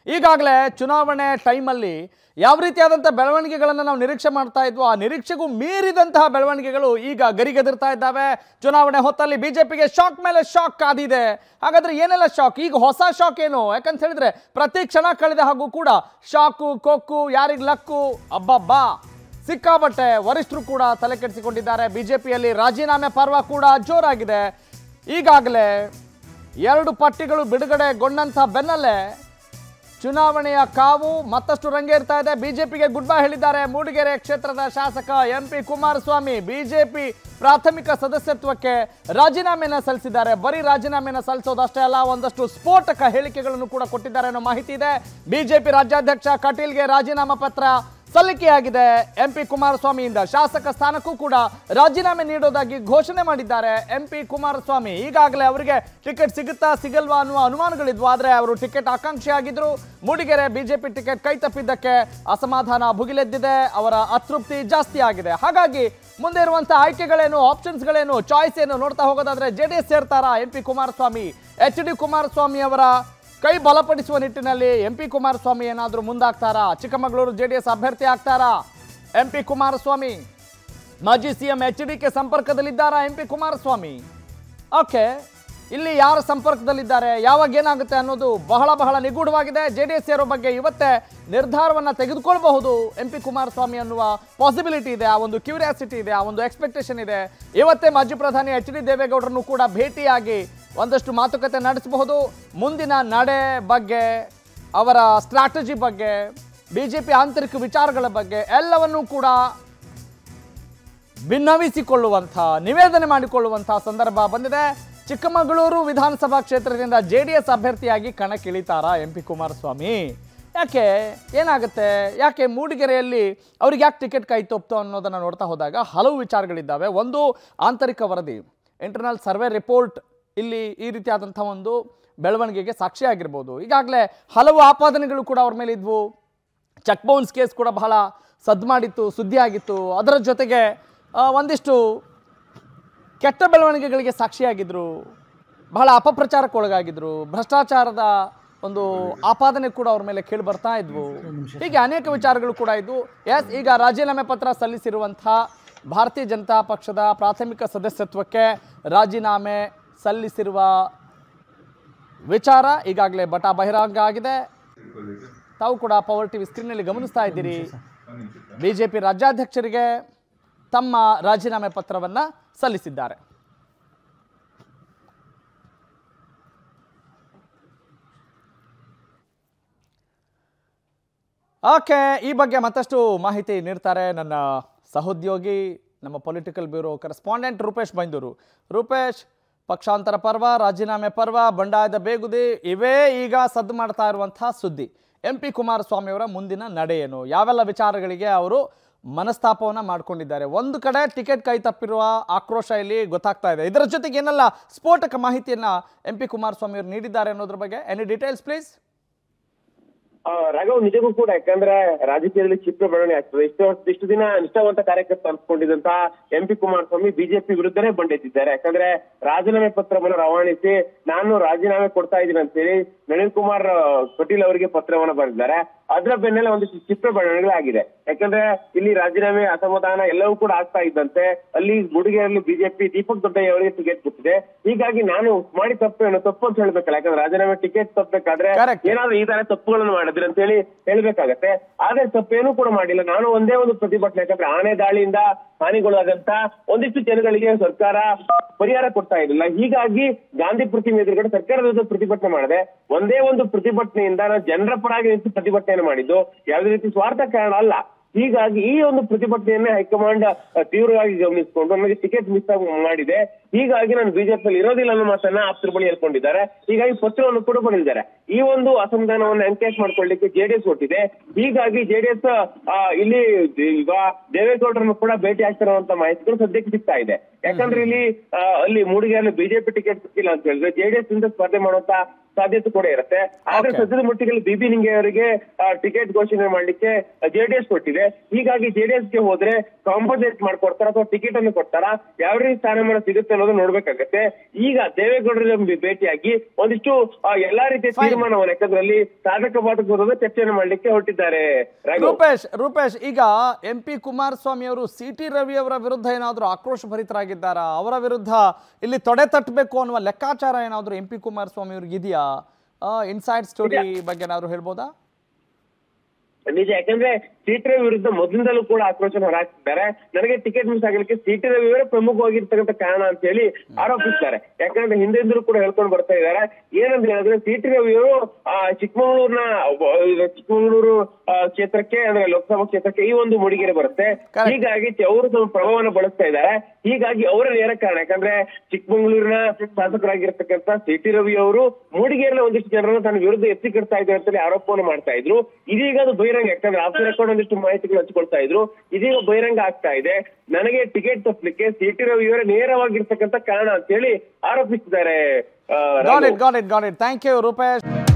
ಈಗಾಗಲೇ ಚುನಾವಣೆ ಟೈಮಲ್ಲಿ ಯಾವ ರೀತಿಯಾದಂಥ ಬೆಳವಣಿಗೆಗಳನ್ನು ನಾವು ನಿರೀಕ್ಷೆ ಮಾಡ್ತಾ ಇದ್ವೋ ಆ ನಿರೀಕ್ಷೆಗೂ ಮೀರಿದಂತಹ ಬೆಳವಣಿಗೆಗಳು ಈಗ ಗರಿಗೆದರ್ತಾ ಇದ್ದಾವೆ ಚುನಾವಣೆ ಹೊತ್ತಲ್ಲಿ ಬಿಜೆಪಿಗೆ ಶಾಕ್ ಮೇಲೆ ಶಾಕ್ ಕಾದಿದೆ ಹಾಗಾದ್ರೆ ಏನೆಲ್ಲ ಶಾಕ್ ಈಗ ಹೊಸ ಶಾಕ್ ಏನು ಯಾಕಂತ ಹೇಳಿದ್ರೆ ಪ್ರತಿ ಕ್ಷಣ ಕಳೆದ ಹಾಗೂ ಕೂಡ ಶಾಕು ಕೊಕ್ಕು ಯಾರಿಗ್ ಲಕ್ಕು ಅಬ್ಬಬ್ಬಾ ಸಿಕ್ಕಾಬಟ್ಟೆ ವರಿಷ್ಠರು ಕೂಡ ತಲೆ ಕೆಡಿಸಿಕೊಂಡಿದ್ದಾರೆ ಬಿಜೆಪಿಯಲ್ಲಿ ರಾಜೀನಾಮೆ ಪರ್ವ ಕೂಡ ಜೋರಾಗಿದೆ ಈಗಾಗಲೇ ಎರಡು ಪಟ್ಟಿಗಳು ಬಿಡುಗಡೆಗೊಂಡಂಥ ಬೆನ್ನಲ್ಲೇ ಚುನಾವಣೆಯ ಕಾವು ಮತ್ತಷ್ಟು ರಂಗೇರ್ತಾ ಇದೆ ಬಿಜೆಪಿಗೆ ಗುಡ್ ಬೈ ಹೇಳಿದ್ದಾರೆ ಮೂಡಿಗೆರೆ ಕ್ಷೇತ್ರದ ಶಾಸಕ ಎಂ ಪಿ ಕುಮಾರಸ್ವಾಮಿ ಬಿಜೆಪಿ ಪ್ರಾಥಮಿಕ ಸದಸ್ಯತ್ವಕ್ಕೆ ರಾಜೀನಾಮೆನ ಸಲ್ಲಿಸಿದ್ದಾರೆ ಬರೀ ರಾಜೀನಾಮೆನ ಸಲ್ಲಿಸೋದಷ್ಟೇ ಅಲ್ಲ ಒಂದಷ್ಟು ಸ್ಫೋಟಕ ಹೇಳಿಕೆಗಳನ್ನು ಕೂಡ ಕೊಟ್ಟಿದ್ದಾರೆ ಅನ್ನೋ ಮಾಹಿತಿ ಇದೆ ಬಿಜೆಪಿ ರಾಜ್ಯಾಧ್ಯಕ್ಷ ಕಟೀಲ್ಗೆ ರಾಜೀನಾಮಾ ಪತ್ರ ಸಲ್ಲಿಕೆಯಾಗಿದೆ ಎಂ ಪಿ ಕುಮಾರಸ್ವಾಮಿಯಿಂದ ಶಾಸಕ ಸ್ಥಾನಕ್ಕೂ ಕೂಡ ರಾಜೀನಾಮೆ ನೀಡೋದಾಗಿ ಘೋಷಣೆ ಮಾಡಿದ್ದಾರೆ ಎಂ ಪಿ ಕುಮಾರಸ್ವಾಮಿ ಈಗಾಗಲೇ ಅವರಿಗೆ ಟಿಕೆಟ್ ಸಿಗುತ್ತಾ ಸಿಗಲ್ವಾ ಅನ್ನುವ ಅನುಮಾನಗಳಿದ್ವು ಆದರೆ ಅವರು ಟಿಕೆಟ್ ಆಕಾಂಕ್ಷಿ ಆಗಿದ್ರು ಮೂಡಿಗೆರೆ ಬಿಜೆಪಿ ಟಿಕೆಟ್ ಕೈ ತಪ್ಪಿದ್ದಕ್ಕೆ ಅಸಮಾಧಾನ ಭುಗಿಲೆದ್ದಿದೆ ಅವರ ಅತೃಪ್ತಿ ಜಾಸ್ತಿ ಆಗಿದೆ ಹಾಗಾಗಿ ಮುಂದೆ ಇರುವಂತಹ ಆಯ್ಕೆಗಳೇನು ಆಪ್ಷನ್ಸ್ಗಳೇನು ಚಾಯ್ಸ್ ಏನು ನೋಡ್ತಾ ಹೋಗೋದಾದ್ರೆ ಜೆ ಡಿ ಎಸ್ ಸೇರ್ತಾರಾ M P Kumaraswamy H D Kumaraswamy ಅವರ ಕೈ ಬಲಪಡಿಸುವ ನಿಟ್ಟಿನಲ್ಲಿ ಎಂ ಪಿ ಕುಮಾರಸ್ವಾಮಿ ಏನಾದರೂ ಮುಂದಾಗ್ತಾರಾ ಚಿಕ್ಕಮಗಳೂರು ಜೆ ಡಿ ಎಸ್ ಅಭ್ಯರ್ಥಿ ಆಗ್ತಾರಾ ಎಂ ಪಿ ಕುಮಾರಸ್ವಾಮಿ ಮಾಜಿ ಸಿಎಂ ಎಚ್ ಡಿ ಕೆ ಸಂಪರ್ಕದಲ್ಲಿದ್ದಾರಾ ಎಂ ಪಿ ಕುಮಾರಸ್ವಾಮಿ ಓಕೆ ಇಲ್ಲಿ ಯಾರ ಸಂಪರ್ಕದಲ್ಲಿದ್ದಾರೆ ಯಾವಾಗ ಏನಾಗುತ್ತೆ ಅನ್ನೋದು ಬಹಳ ಬಹಳ ನಿಗೂಢವಾಗಿದೆ ಜೆ ಡಿ ಎಸ್ ಸೇರೋ ಬಗ್ಗೆ ಇವತ್ತೇ ನಿರ್ಧಾರವನ್ನು ತೆಗೆದುಕೊಳ್ಬಹುದು ಎಂ ಪಿ ಕುಮಾರಸ್ವಾಮಿ ಅನ್ನುವ ಪಾಸಿಬಿಲಿಟಿ ಇದೆ ಆ ಒಂದು ಕ್ಯೂರಿಯಾಸಿಟಿ ಇದೆ ಆ ಒಂದು ಎಕ್ಸ್ಪೆಕ್ಟೇಷನ್ ಇದೆ ಇವತ್ತೇ ಮಾಜಿ ಪ್ರಧಾನಿ ಎಚ್ ಡಿ ದೇವೇಗೌಡರನ್ನು ಕೂಡ ಭೇಟಿಯಾಗಿ ಒಂದಷ್ಟು ಮಾತುಕತೆ ನಡೆಸಬಹುದು ಮುಂದಿನ ನಡೆ ಬಗ್ಗೆ ಅವರ ಸ್ಟ್ರಾಟಜಿ ಬಗ್ಗೆ ಬಿ ಜೆ ಪಿ ಆಂತರಿಕ ವಿಚಾರಗಳ ಬಗ್ಗೆ ಎಲ್ಲವನ್ನೂ ಕೂಡ ಭಿನ್ನವಿಸಿಕೊಳ್ಳುವಂಥ ನಿವೇದನೆ ಮಾಡಿಕೊಳ್ಳುವಂಥ ಸಂದರ್ಭ ಬಂದಿದೆ ಚಿಕ್ಕಮಗಳೂರು ವಿಧಾನಸಭಾ ಕ್ಷೇತ್ರದಿಂದ ಜೆ ಡಿ ಎಸ್ ಅಭ್ಯರ್ಥಿಯಾಗಿ ಕಣಕ್ಕಿಳಿತಾರಾ ಎಂ ಪಿ ಕುಮಾರಸ್ವಾಮಿ ಯಾಕೆ ಏನಾಗುತ್ತೆ ಯಾಕೆ ಮೂಡಿಗೆರೆಯಲ್ಲಿ ಅವ್ರಿಗೆ ಯಾಕೆ ಟಿಕೆಟ್ ಕೈ ತಪ್ತು ಅನ್ನೋದನ್ನು ನೋಡ್ತಾ ಹೋದಾಗ ಹಲವು ವಿಚಾರಗಳಿದ್ದಾವೆ ಒಂದು ಆಂತರಿಕ ವರದಿ ಇಂಟರ್ನಲ್ ಸರ್ವೆ ರಿಪೋರ್ಟ್ ಇಲ್ಲಿ ಈ ರೀತಿಯಾದಂಥ ಒಂದು ಬೆಳವಣಿಗೆಗೆ ಸಾಕ್ಷಿಯಾಗಿರ್ಬೋದು ಈಗಾಗಲೇ ಹಲವು ಆಪಾದನೆಗಳು ಕೂಡ ಅವ್ರ ಮೇಲೆ ಇದ್ವು ಚೆಕ್ ಬೌನ್ಸ್ ಕೇಸ್ ಕೂಡ ಬಹಳ ಸದ್ದು ಮಾಡಿತ್ತು ಸುದ್ದಿ ಆಗಿತ್ತು ಅದರ ಜೊತೆಗೆ ಆ, ಒಂದಿಷ್ಟು ಕೆಟ್ಟ ಬೆಳವಣಿಗೆಗಳಿಗೆ ಸಾಕ್ಷಿಯಾಗಿದ್ದರು ಬಹಳ ಅಪಪ್ರಚಾರಕ್ಕೆ ಒಳಗಾಗಿದ್ರು ಭ್ರಷ್ಟಾಚಾರದ ಒಂದು ಆಪಾದನೆ ಕೂಡ ಅವ್ರ ಮೇಲೆ ಕೇಳಿ ಬರ್ತಾ ಇದ್ವು ಹೀಗೆ ಅನೇಕ ವಿಚಾರಗಳು ಕೂಡ ಇದ್ವು ಎಸ್ ಈಗ ರಾಜೀನಾಮೆ ಪತ್ರ ಸಲ್ಲಿಸಿರುವಂಥ ಭಾರತೀಯ ಜನತಾ ಪಕ್ಷದ ಪ್ರಾಥಮಿಕ ಸದಸ್ಯತ್ವಕ್ಕೆ ರಾಜೀನಾಮೆ ಸಲ್ಲಿಸಿರುವ ವಿಚಾರ ಈಗಾಗಲೇ ಬಟ ಬಹಿರಂಗ ಆಗಿದೆ ತಾವು ಕೂಡ ಪವರ್ ಟಿವಿ ಸ್ಕ್ರೀನ್ನಲ್ಲಿ ಗಮನಿಸ್ತಾ ಇದ್ದೀರಿ ಬಿಜೆಪಿ ರಾಜ್ಯಾಧ್ಯಕ್ಷರಿಗೆ ತಮ್ಮ ರಾಜೀನಾಮೆ ಪತ್ರವನ್ನ ಸಲ್ಲಿಸಿದ್ದಾರೆ ಓಕೆ ಈ ಬಗ್ಗೆ ಮತ್ತಷ್ಟು ಮಾಹಿತಿ ನೀಡ್ತಾರೆ ನನ್ನ ಸಹೋದ್ಯೋಗಿ ನಮ್ಮ political bureau correspondent Rupesh Byndoor Rupesh ಪಕ್ಷಾಂತರ ಪರ್ವ ರಾಜೀನಾಮೆ ಪರ್ವ ಬಂಡಾಯದ ಬೇಗುದಿ ಇವೇ ಈಗ ಸದ್ದು ಮಾಡ್ತಾ ಇರುವಂತಹ ಸುದ್ದಿ ಎಂ ಪಿ ಕುಮಾರಸ್ವಾಮಿಯವರ ಮುಂದಿನ ನಡೆ ಏನು ಯಾವೆಲ್ಲ ವಿಚಾರಗಳಿಗೆ ಅವರು ಮನಸ್ತಾಪವನ್ನು ಮಾಡ್ಕೊಂಡಿದ್ದಾರೆ ಒಂದು ಕಡೆ ಟಿಕೆಟ್ ಕೈ ತಪ್ಪಿರುವ ಆಕ್ರೋಶ ಇಲ್ಲಿ ಗೊತ್ತಾಗ್ತಾ ಇದೆ ಇದರ ಜೊತೆಗೆ ಏನೆಲ್ಲ ಸ್ಫೋಟಕ ಮಾಹಿತಿಯನ್ನ ಎಂ ಪಿ ಕುಮಾರಸ್ವಾಮಿ ಅವರು ನೀಡಿದ್ದಾರೆ ಅನ್ನೋದ್ರ ಬಗ್ಗೆ ಎನಿ ಡೀಟೇಲ್ಸ್ ಪ್ಲೀಸ್ ಆ, ರಾಘವ್ ನಿಜಕ್ಕೂ ಕೂಡ ಯಾಕಂದ್ರೆ ರಾಜಕೀಯದಲ್ಲಿ ಕ್ಷಿಪ್ರ ಬೆಳವಣಿಗೆ ಆಗ್ತದೆ ಇಷ್ಟು ಇಷ್ಟು ದಿನ ನಿಷ್ಠಾವಂತ ಕಾರ್ಯಕರ್ತ ಅನ್ಸ್ಕೊಂಡಿದ್ದಂತ ಎಂ ಪಿ ಕುಮಾರಸ್ವಾಮಿ ಬಿಜೆಪಿ ವಿರುದ್ಧನೇ ಬಂಡೆತ್ತಿದ್ದಾರೆ ಯಾಕಂದ್ರೆ ರಾಜೀನಾಮೆ ಪತ್ರವನ್ನು ರವಾನಿಸಿ ನಾನು ರಾಜೀನಾಮೆ ಕೊಡ್ತಾ ಇದ್ದೀನಿ ಅಂತೇಳಿ ನಳಿನ್ ಕುಮಾರ್ ಆ, ಕಟೀಲ್ ಅವರಿಗೆ ಪತ್ರವನ್ನು ಬರೆದಿದ್ದಾರೆ ಅದರ ಬೆನ್ನಲ್ಲೇ ಒಂದಿಷ್ಟು ಕ್ಷಿಪ್ರ ಬೆಳವಣಿಗೆಗಳಾಗಿದೆ ಯಾಕಂದ್ರೆ ಇಲ್ಲಿ ರಾಜೀನಾಮೆ ಅಸಮಾಧಾನ ಎಲ್ಲವೂ ಕೂಡ ಆಗ್ತಾ ಇದ್ದಂತೆ ಅಲ್ಲಿ ಗುಡುಗೆಯಲ್ಲಿ ಬಿಜೆಪಿ ದೀಪಕ್ ದೊಡ್ಡಯ್ಯ ಅವರಿಗೆ ಟಿಕೆಟ್ ಕೊಟ್ಟಿದೆ ಹೀಗಾಗಿ ನಾನು ಮಾಡಿ ತಪ್ಪು ಏನು ತಪ್ಪು ಅಂತ ಹೇಳ್ಬೇಕಲ್ಲ ಯಾಕಂದ್ರೆ ರಾಜೀನಾಮೆ ಟಿಕೆಟ್ ತಪ್ಪಬೇಕಾದ್ರೆ Correct. ಏನಾದ್ರು ಈ ತರ ತಪ್ಪುಗಳನ್ನು ಮಾಡಿದ್ರಿ ಅಂತ ಹೇಳಿ ಹೇಳ್ಬೇಕಾಗತ್ತೆ ಆದ್ರೆ ತಪ್ಪೇನೂ ಕೂಡ ಮಾಡಿಲ್ಲ ನಾನು ಒಂದೇ ಒಂದು ಪ್ರತಿಭಟನೆ ಯಾಕಂದ್ರೆ ಆನೆ ದಾಳಿಯಿಂದ ಹಾನಿಗೊಳಗಾದಂತ ಒಂದಿಷ್ಟು ಜನಗಳಿಗೆ ಸರ್ಕಾರ ಪರಿಹಾರ ಕೊಡ್ತಾ ಇರಲಿಲ್ಲ ಹೀಗಾಗಿ ಗಾಂಧಿ ಪ್ರತಿಮೆ ಎದುರುಗಡೆ ಸರ್ಕಾರದ ವಿರುದ್ಧ ಪ್ರತಿಭಟನೆ ಮಾಡಿದೆ ಒಂದೇ ಒಂದು ಪ್ರತಿಭಟನೆಯಿಂದ ನಾನು ಜನರ ಪರವಾಗಿ ನಿಂತು ಪ್ರತಿಭಟನೆ ಮಾಡಿದ್ದು ಯಾವುದೇ ರೀತಿ ಸ್ವಾರ್ಥ ಕಾರಣ ಅಲ್ಲ ಹೀಗಾಗಿ ಈ ಒಂದು ಪ್ರತಿಭಟನೆಯನ್ನೇ ಹೈಕಮಾಂಡ್ ಅಹ್, ತೀವ್ರವಾಗಿ ಗಮನಿಸಿಕೊಂಡು ನನಗೆ ಟಿಕೆಟ್ ಮಿಸ್ ಆಗಿ ಮಾಡಿದೆ ಹೀಗಾಗಿ ನಾನು ಬಿಜೆಪಿಯಲ್ಲಿ ಇರೋದಿಲ್ಲ ಅನ್ನೋ ಮಾತನ್ನ ಆಪ್ತರ ಬಳಿ ಹೇಳ್ಕೊಂಡಿದ್ದಾರೆ ಹೀಗಾಗಿ ಪತ್ರವನ್ನು ಕೂಡ ಬರೆದಿದ್ದಾರೆ ಈ ಒಂದು ಅಸಮಾಧಾನವನ್ನು ಎನ್ಕೇಸ್ ಮಾಡ್ಕೊಳ್ಳಿಕ್ಕೆ ಜೆಡಿಎಸ್ ಕೊಟ್ಟಿದೆ ಹೀಗಾಗಿ ಜೆಡಿಎಸ್ ಇಲ್ಲಿ ಈಗ ದೇವೇಗೌಡರನ್ನು ಕೂಡ ಭೇಟಿ ಆಗ್ತಿರುವಂತ ಮಾಹಿತಿಗಳು ಸದ್ಯಕ್ಕೆ ಸಿಗ್ತಾ ಇದೆ ಯಾಕಂದ್ರೆ ಇಲ್ಲಿ ಆ, ಅಲ್ಲಿ ಮೂಡಿಗೆರೆಯಲ್ಲಿ ಬಿಜೆಪಿ ಟಿಕೆಟ್ ಸಿಕ್ಕಿಲ್ಲ ಅಂತ ಹೇಳಿದ್ರೆ ಜೆಡಿಎಸ್ ಇಂದ ಸ್ಪರ್ಧೆ ಮಾಡುವಂತ ಸಾಧ್ಯತೆ ಕೂಡ ಇರುತ್ತೆ ಆದ್ರೆ Okay. ಸದ್ಯದ ಮಟ್ಟಿಗೆ ಬಿಬಿ ನಿಂಗೆ ಅವರಿಗೆ ಟಿಕೆಟ್ ಘೋಷಣೆ ಮಾಡ್ಲಿಕ್ಕೆ ಜೆಡಿಎಸ್ ಕೊಟ್ಟಿದೆ ಹೀಗಾಗಿ ಜೆಡಿಎಸ್ ಗೆ ಹೋದ್ರೆ ಕಾಂಪೋಸೇಟ್ ಮಾಡ್ಕೊಡ್ತಾರ ಅಥವಾ ಟಿಕೆಟ್ ಅನ್ನು ಕೊಡ್ತಾರ ಯಾವ ರೀತಿ ಸ್ಥಾನಮಾನ ಸಿಗುತ್ತೆ ಅನ್ನೋ ಅನ್ನೋದು ನೋಡ್ಬೇಕಾಗತ್ತೆ ಈಗ ದೇವೇಗೌಡರ ಭೇಟಿಯಾಗಿ ಒಂದಿಷ್ಟು ಆ, ಎಲ್ಲಾ ರೀತಿಯ Fine. ತೀರ್ಮಾನವನ್ನು ಯಾಕಂದ್ರಲ್ಲಿ ಸಾಧಕ ಬಾಧಕವಾದ ಚರ್ಚೆಯನ್ನು ಮಾಡ್ಲಿಕ್ಕೆ ಹೊರಟಿದ್ದಾರೆ ರಾಘವ್. ರೂಪೇಶ್ ರೂಪೇಶ್ ಈಗ ಎಂ ಪಿ ಕುಮಾರಸ್ವಾಮಿ ಅವರು ಸಿ ಟಿ ರವಿ ಅವರ ವಿರುದ್ಧ ಏನಾದರೂ ಆಕ್ರೋಶ ಭರಿತರಾಗಿದ್ದಾರಾ ಅವರ ವಿರುದ್ಧ ಇಲ್ಲಿ ತೊಡೆ ತಟ್ಟಬೇಕು ಅನ್ನುವ ಲೆಕ್ಕಾಚಾರ ಏನಾದರೂ ಎಂ ಪಿ ಕುಮಾರಸ್ವಾಮಿ ಅವ್ರಿಗೆ ಇದೆಯಾ ಇನ್ಸೈಡ್ ಸ್ಟೋರಿ ಬಗ್ಗೆ ಏನಾದ್ರು ಹೇಳ್ಬೋದಾ ನಿಜ ಯಾಕಂದ್ರೆ ಸೀಟ್ ರವಿ ವಿರುದ್ಧ ಮೊದಲಿಂದಲೂ ಕೂಡ ಆಕ್ರೋಶನ ಹೊರಹಾಕ್ತಿದ್ದಾರೆ ನನಗೆ ಟಿಕೆಟ್ ಮಿಸ್ ಆಗಲಿಕ್ಕೆ ಸೀಟ್ ರವಿ ಅವರೇ ಪ್ರಮುಖವಾಗಿರ್ತಕ್ಕಂಥ ಕಾರಣ ಅಂತ ಹೇಳಿ ಆರೋಪಿಸ್ತಾರೆ ಯಾಕಂದ್ರೆ ಹಿಂದಿಂದಲೂ ಕೂಡ ಹೇಳ್ಕೊಂಡು ಬರ್ತಾ ಇದ್ದಾರೆ ಏನಂತ ಹೇಳಿದ್ರೆ ಸೀಟ್ ರವಿ ಅವರು ಆ ಚಿಕ್ಕಮಗಳೂರಿನ ಇದು ಚಿಕ್ಕಮಗಳೂರು ಆ, ಕ್ಷೇತ್ರಕ್ಕೆ ಅಂದ್ರೆ ಲೋಕಸಭಾ ಕ್ಷೇತ್ರಕ್ಕೆ ಈ ಒಂದು ಮೂಡಿಗೆರೆ ಬರುತ್ತೆ Correct. ಹೀಗಾಗಿ ಅವರು ತಮ್ಮ ಪ್ರಭಾವವನ್ನು ಬಳಸ್ತಾ ಇದ್ದಾರೆ ಹೀಗಾಗಿ ಅವರ ನೇರ ಕಾರಣ ಯಾಕಂದ್ರೆ ಚಿಕ್ಕಮಗಳೂರಿನ ಶಾಸಕರಾಗಿರ್ತಕ್ಕಂಥ ಸಿ ಟಿ ರವಿ ಅವರು ಮೂಡಿಗೆರೆನ ಒಂದಿಷ್ಟು ಜನರನ್ನ ತನ್ನ ವಿರುದ್ಧ ಎತ್ತಿ ಕಟ್ತಾ ಇದ್ದಾರೆ ಅಂತೇಳಿ ಆರೋಪವನ್ನು ಮಾಡ್ತಾ ಇದ್ರು ಇದೀಗ ಅದು ಬಹಿರಂಗ ಯಾಕಂದ್ರೆ ಆಫ್ ರೆಕಾರ್ಡ್ ಒಂದಿಷ್ಟು ಮಾಹಿತಿಗಳು ಹಂಚ್ಕೊಳ್ತಾ ಇದ್ರು ಇದೀಗ ಬಹಿರಂಗ ಆಗ್ತಾ ಇದೆ ನನಗೆ ಟಿಕೆಟ್ ತಪ್ಪಲಿಕ್ಕೆ ಸಿ ಟಿ ರವಿ ಅವರೇ ನೇರವಾಗಿರ್ತಕ್ಕಂಥ ಕಾರಣ ಅಂತೇಳಿ ಆರೋಪಿಸಿದ್ದಾರೆ ಆ, got Raghav. It got it got it thank you Rupesh